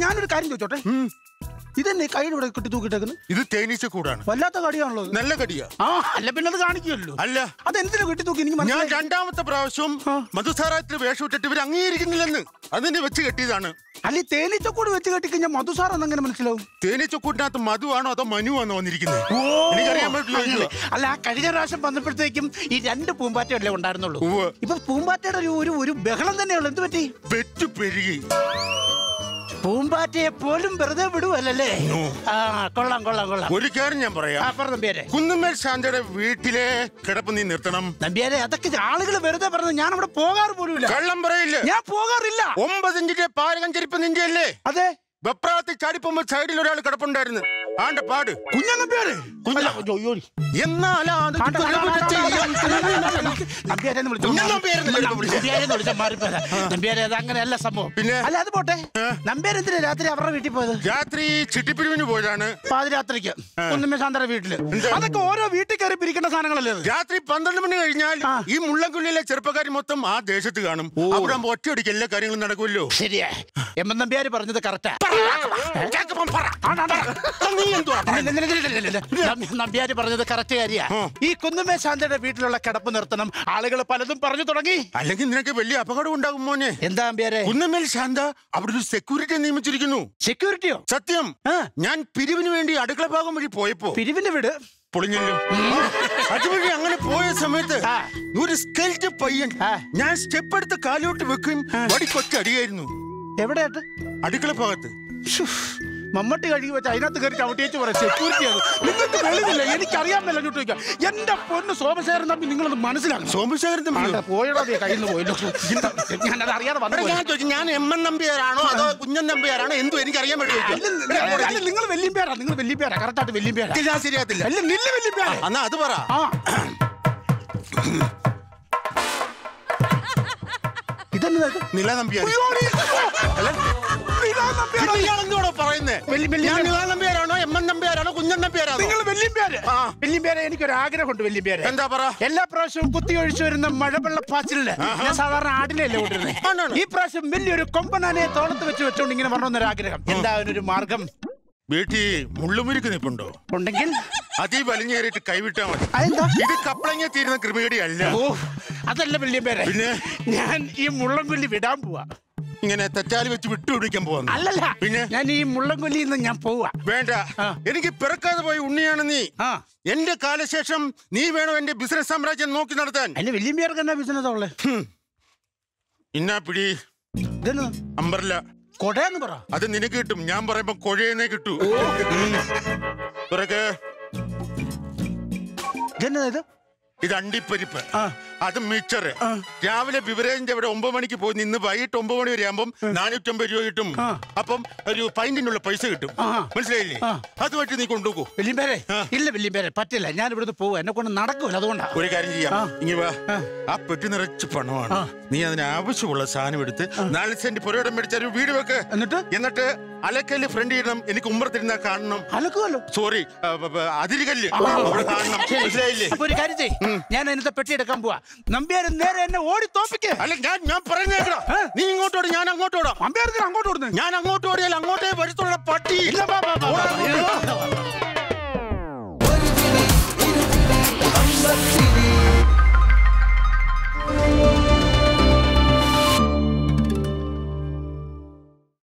ഞാനൊരു കാര്യം ചോദിച്ചോട്ടെ ഇതെന്നെ കൈയുടെ ഇവിടെ കെട്ടി തൂക്കിട്ടേക്കുന്നു ഇത് തേനീച്ച കൂടാണ് വല്ലാത്ത കടിയാണല്ലോ ഇത്. നല്ല കടിയാ ആ അല്ല പിന്നെ അത് കാണിക്കുമല്ലോ അല്ല അതെന്തിനാ കെട്ടി തൂക്കി എനിക്ക് ഞാൻ മനസ്സിലായി രണ്ടാമത്തെ പ്രാവശ്യം ആ. മധുസാരാത്തിൽ വേഷം ഇട്ടിട്ട് ഇവർ അംഗീകരിക്കുന്നില്ലെന്ന് അതിനെ വെച്ച് കെട്ടിയതാണ് അല്ല ഈ തേനീച്ചക്കൂട് വെച്ച് കെട്ടിക്കഴിഞ്ഞാൽ മധുസാർ എന്നെങ്ങനെ മനസ്സിലാവും തേനീച്ചക്കൂട്ടിനകത്ത് മധുവാണോ അതോ മനുവാണോ വന്നിരിക്കുന്നത് എനിക്കറിയാൻ പറ്റില്ല അങ്ങനെ. അല്ല ആ കഴിഞ്ഞ പ്രാവശ്യം വന്നപ്പോഴത്തേക്കും ഈ രണ്ട് പൂമ്പാറ്റയല്ലേ ഉണ്ടായിരുന്നുള്ളൂ ഉവ്വ്. ഇപ്പൊ പൂമ്പാറ്റയുടെ ഒരു ഒരു ഒരു ബഹളം തന്നെയുള്ളൂ എന്ത് പറ്റി വെറ്റു പെരുകി പൂമ്പാറ്റയെ പോലും വെറുതെ വിടുവല്ലേ ആ കൊള്ളാം കൊള്ളാം കൊള്ളാം ഒരു കാര്യം ഞാൻ ആ പറയാം പറ നമ്പ്യാരെ കുന്നുമേൽ ശാന്തയുടെ വീട്ടിലെ കിടപ്പ് നീ നിർത്തണം നമ്പ്യാരെ അതൊക്കെ ആളുകൾ വെറുതെ പറഞ്ഞു ഞാൻ അവിടെ പോകാറ് പോലുമില്ല കള്ളം പറയില്ല ഞാൻ പോകാറില്ല ഒമ്പതിഞ്ചിന്റെ പാരകം ചെരുപ്പ് നിന്റെ അല്ലേ അതെ വെപ്രാളത്തിൽ ചാടിപ്പോകുമ്പോ സൈഡിൽ ഒരാൾ കിടപ്പുണ്ടായിരുന്നു ആണ്ട പാട് കുഞ്ഞ നമ്പ്യാരെ കുഞ്ഞ- അല്ല, അയ്യോ, അയ്യോ. എന്നാലാ അത് ആണ്ട, ആണ്ട, ആണ്ട, ആണ്ട, ആണ്ട, ആണ്ട, ആണ്ട. നമ്പ്യാരെ എന്ന് വിളിച്ചോ. കുഞ്ഞൻ നമ്പ്യാരെന്ന് വിളിച്ചോ, വിളിച്ചോ. നമ്പ്യാരെ എന്ന് വിളിച്ചോ, മാറിപ്പോയതാ. നമ്പ്യാരെ അത് അങ്ങനെയല്ല സംഭവം പിന്നെ? അല്ല അത് പോട്ടെ നമ്പ്യാരെന്തിനാ രാത്രി അവരുടെ വീട്ടിൽ പോയത് രാത്രി ചിട്ടിപ്പിരിവിന് പോയതാണ് പാതിരാത്രിക്ക് ഒന്നുമേ ശാന്തര വീട്ടില് എന്താ? അതൊക്കെ ഓരോ വീട്ടിൽ കയറി പിരിക്കേണ്ട സാധനങ്ങളല്ലേ അത്? രാത്രി പന്ത്രണ്ട് മണി കഴിഞ്ഞാൽ ആ. ഈ മുള്ളൻകുള്ളിലെ ചെറുപ്പക്കാർ മൊത്തം ആ ദേശത്ത് കാണും അവിടെ ആകുമ്പോ ഒറ്റയടിക്ക് എല്ലാ കാര്യങ്ങളും നടക്കുമല്ലോ ശരിയാ എം എൻ നമ്പ്യാര് പറഞ്ഞത് കറക്റ്റാ നീ എന്തുവാ നമ്പ്യാര് പറഞ്ഞത് കറക്റ്റ് കാര്യാ ആ. ഈ കുന്നുമേ ശാന്തയുടെ വീട്ടിലുള്ള കിടപ്പ് നിർത്തണം ആളുകൾ പലതും പറഞ്ഞു തുടങ്ങി അല്ലെങ്കിൽ നിനക്ക് വലിയ അപകടം ഉണ്ടാകും മോനെ എന്താ നമ്പ്യാരെ കുന്നമേൽ ശാന്ത അവിടെ ഒരു സെക്യൂരിറ്റി നിയമിച്ചിരിക്കുന്നു സെക്യൂരിറ്റിയോ സത്യം ആ. ഞാൻ പിരിവിന് വേണ്ടി അടുക്കള ഭാഗം വഴി പോയപ്പോ പിരിവിന്റെ വീട് പൊളിഞ്ഞല്ലോ അതുവഴി അങ്ങനെ പോയ സമയത്ത് ആ. ഒരു സ്കെൽറ്റ് പയ്യൻ ആ. ഞാൻ സ്റ്റെപ്പ് എടുത്ത് കാലോട്ട് വെക്കും വടിക്കൊറ്റ അടിയായിരുന്നു എവിടെയായിട്ട് അടുക്കള ഭാഗത്ത് ശ്ശോ, മമ്മട്ടി കഴുകി വെച്ച് അതിനകത്ത് കയറി ചവിട്ടിയേച്ച് പറയാം സെക്യൂരിറ്റി അത് നിങ്ങൾക്ക് വെളിവില്ല എനിക്കറിയാൻ മേല അങ്ങോട്ട് ചോദിക്കാം എന്റെ പൊന്ന് സോമശേഖരൻ തമ്പി നിങ്ങളത് മനസ്സിലാക്കണം സോമശേഖരൻ തമ്മിൽ പോയടാ കയ്യിൽ നിന്ന് പോയല്ലോ ഞാനത് അറിയാതെ വന്നു പോയി. ഞാൻ ചോദിച്ചു ഞാൻ എം എൻ നമ്പിയാരാണോ അതോ കുഞ്ഞൻ നമ്പിയാരാണോ എന്തും എനിക്ക് അറിയാൻ വേണ്ടി ചോദിച്ചു. അല്ല നിങ്ങൾ വലിയ പേരാ നിങ്ങൾ വലിയ പേരാ കറക്റ്റായിട്ട് വലിയ പേരാ ഇത് ഞാൻ ശരിയാകത്തില്ല അല്ല നില്ല വലിയ പേരാ എന്നാ അത് പറ ആ ഇതെന്നത് നില നമ്പിയാർ പിന്നെ ഇയാൾ എന്തുവാണോ പറയുന്നേ വലിയ- വലിയ ഞാൻ പേര്. നില നമ്പിയാരാണോ എം എൻ നമ്പിയാരാണോ കുഞ്ഞൻ നമ്പിയാരാണോ നിങ്ങൾ വലിയ പേര് ആ. വലിയ പേര് എനിക്കൊരു ആഗ്രഹമുണ്ട് വലിയ പേര് എന്താ പറ എല്ലാ പ്രാവശ്യവും കുത്തി ഒഴിച്ചു വരുന്ന മഴവെള്ളപ്പാച്ചിലില് ഞാൻ സാധാരണ ആടിലല്ലേ ആണാണ്. കൊണ്ടിരുന്നത് ഈ പ്രാവശ്യം വലിയൊരു കൊമ്പനാനെ തോളത്ത് വെച്ച് വെച്ചോണ്ട് ഇങ്ങനെ വരണമെന്നൊരു ആഗ്രഹം എന്താ അതിനൊരു മാർഗം വീട്ടിൽ മുള്ളുമുരുക്ക് നിപ്പുണ്ടോ ഉണ്ടെങ്കിൽ അതീ വലിഞ്ഞേറിയിട്ട് കൈവിട്ടാ മതി അതെന്താ ഇത് കപ്പളങ്ങ തീരുന്ന ക്രിമികടി അല്ല ഓ അതല്ല വലിയ പേര് പിന്നെ? ഞാൻ ഈ മുള്ളംകൊല്ലി വിടാൻ പോവാ ഇങ്ങനെ തെറ്റാലി വെച്ച് വിട്ടുപിടിക്കാൻ പോകുന്നു അല്ലല്ല പിന്നെ? ഞാൻ ഈ മുള്ളംകൊല്ലിയിൽ നിന്ന് ഞാൻ പോവാ വേണ്ട ആ. എനിക്ക് പിറക്കാതെ പോയി ഉണ്ണിയാണ് നീ ആ എന്റെ കാലശേഷം നീ വേണം എന്റെ ബിസിനസ് സാമ്രാജ്യം നോക്കി നടത്താൻ അതിന് വലിയ പേർക്ക് എന്നാ ബിസിനസ് ഉള്ളേ ഇന്നാ പിടി ഇതെന്ന് അമ്പർല കൊടയെന്ന് പറ അത് നിനക്ക് കിട്ടും ഞാൻ പറയുമ്പോ കൊഴയെന്നേ കിട്ടൂ ഉം. പിറകെ ഇതെന്നാ ഇത് ഇത് അണ്ടിപ്പരിപ്പ് ആ. അത് മിച്ചർ രാവിലെ ബിവറേജിന്റെ അവിടെ ഒമ്പത് മണിക്ക് പോയി നിന്ന് വൈകിട്ട് ഒമ്പത് മണി വരെ ആകുമ്പോൾ നാനൂറ്റമ്പത് രൂപ കിട്ടും ആ. അപ്പം ഒരു പൈന്റിനുള്ള പൈസ കിട്ടും ആ. മനസ്സിലായില്ലേ ആ. അതുമായിട്ട് നീ കൊണ്ടുപോകൂ വലിയ പേരെ ആ. ഇല്ല വലിയ പേരെ പറ്റില്ല ഞാൻ ഇവിടുന്ന് പോവാ എന്നെ കൊണ്ട് നടക്കൂല അതുകൊണ്ടാ ഒരു കാര്യം ചെയ്യാം ആ. ഇങ്ങ വാ ആ. ആ പെട്ടി നിറച്ച് പണമാണ് ആ. നീ അതിന് ആവശ്യമുള്ള സാധനം എടുത്ത് നാല് സെന്റ് പുരയിടം മേടിച്ച ഒരു വീട് വെക്ക് എന്നിട്ട് എന്നിട്ട് അലക്കല്ല് ഫ്രണ്ട് ചെയ്യണം എനിക്ക് ഉമ്മറത്തിരുന്ന കാണണം അലക്കുമല്ലോ സോറി അതിരുകല്ല് അവിടെ കാണണം മനസ്സിലായില്ലേ അപ്പൊ ഒരു കാര്യം ചെയ് ഞാൻ അതിനകത്തെ പെട്ടി എടുക്കാൻ പോവാ നമ്പ്യാര് നേരെ എന്നെ ഓടി തോപ്പിക്കേ അല്ല ഞാൻ ഞാൻ പറഞ്ഞേക്കടാ ഏ? നീ ഇങ്ങോട്ടോട് ഞാൻ അങ്ങോട്ടോടാ അമ്പയർത്തിന് അങ്ങോട്ട് കൊടുന്നേ ഞാൻ അങ്ങോട്ട് ഓടിയാൽ അങ്ങോട്ടേ വരുത്തുള്ള പട്ടി ഇല്ല വാ, വാ, വാ, വാ, വാ. അമ്പത്തിരി